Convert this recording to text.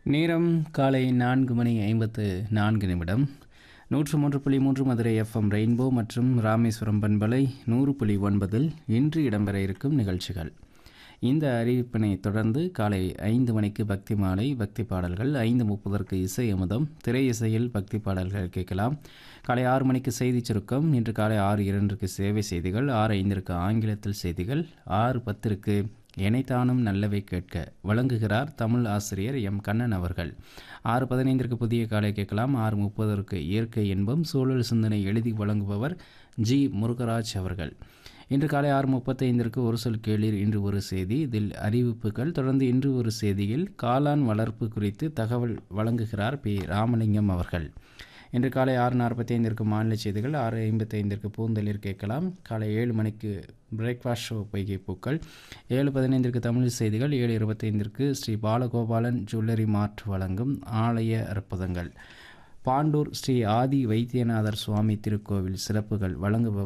நேரம் காலை நான்கு மணி ஐம்பத்து நான்கு நிமிடம் நூற்று மூன்று புள்ளி மூன்று மதுரை எஃப்எம் ரெயின்போ மற்றும் ராமேஸ்வரம் பண்பலை நூறு புள்ளி ஒன்பதில் இன்று இடம்பெற இருக்கும் நிகழ்ச்சிகள் இந்த அறிவிப்பினை தொடர்ந்து காலை ஐந்து மணிக்கு பக்தி மாலை பக்தி பாடல்கள் ஐந்து முப்பதற்கு இசை அமுதம் திரை இசையில் பக்தி பாடல்கள் கேட்கலாம் காலை ஆறு மணிக்கு செய்தி சுருக்கம் இன்று காலை ஆறு இரண்டுக்கு சேவை செய்திகள் ஆறு ஐந்திற்கு ஆங்கிலத்தில் செய்திகள் ஆறு பத்திற்கு இணைத்தானும் நல்லவை கேட்க வழங்குகிறார் தமிழ் ஆசிரியர் எம் கண்ணன் அவர்கள் ஆறு பதினைந்திற்கு புதிய காலை கேட்கலாம் ஆறு முப்பதற்கு இயற்கை இன்பம் சூழல் சிந்தனை எழுதி வழங்குபவர் ஜி முருகராஜ் அவர்கள் இன்று காலை ஆறு முப்பத்தைந்திற்கு ஒரு சொல் கேளீர் இன்று ஒரு செய்தி இதில் அறிவிப்புகள் தொடர்ந்து இன்று ஒரு செய்தியில் காளான் வளர்ப்பு குறித்து தகவல் வழங்குகிறார் பி ராமலிங்கம் அவர்கள் இன்று காலை ஆறு நாற்பத்தி ஐந்திற்கு மாநில செய்திகள் ஆறு ஐம்பத்தைந்திற்கு பூந்தளிர் கேட்கலாம் காலை ஏழு மணிக்கு பிரேக்ஃபாஸ்ட் ஷோ பொய்கை பூக்கள் ஏழு பதினைந்திற்கு தமிழ் செய்திகள் ஏழு இருபத்தைந்திற்கு ஸ்ரீ பாலகோபாலன் ஜுவல்லரி மார்ட் வழங்கும் ஆலய அற்புதங்கள் பாண்டூர் ஸ்ரீ ஆதி வைத்தியநாதர் சுவாமி திருக்கோவில் சிறப்புகள் வழங்குபவர்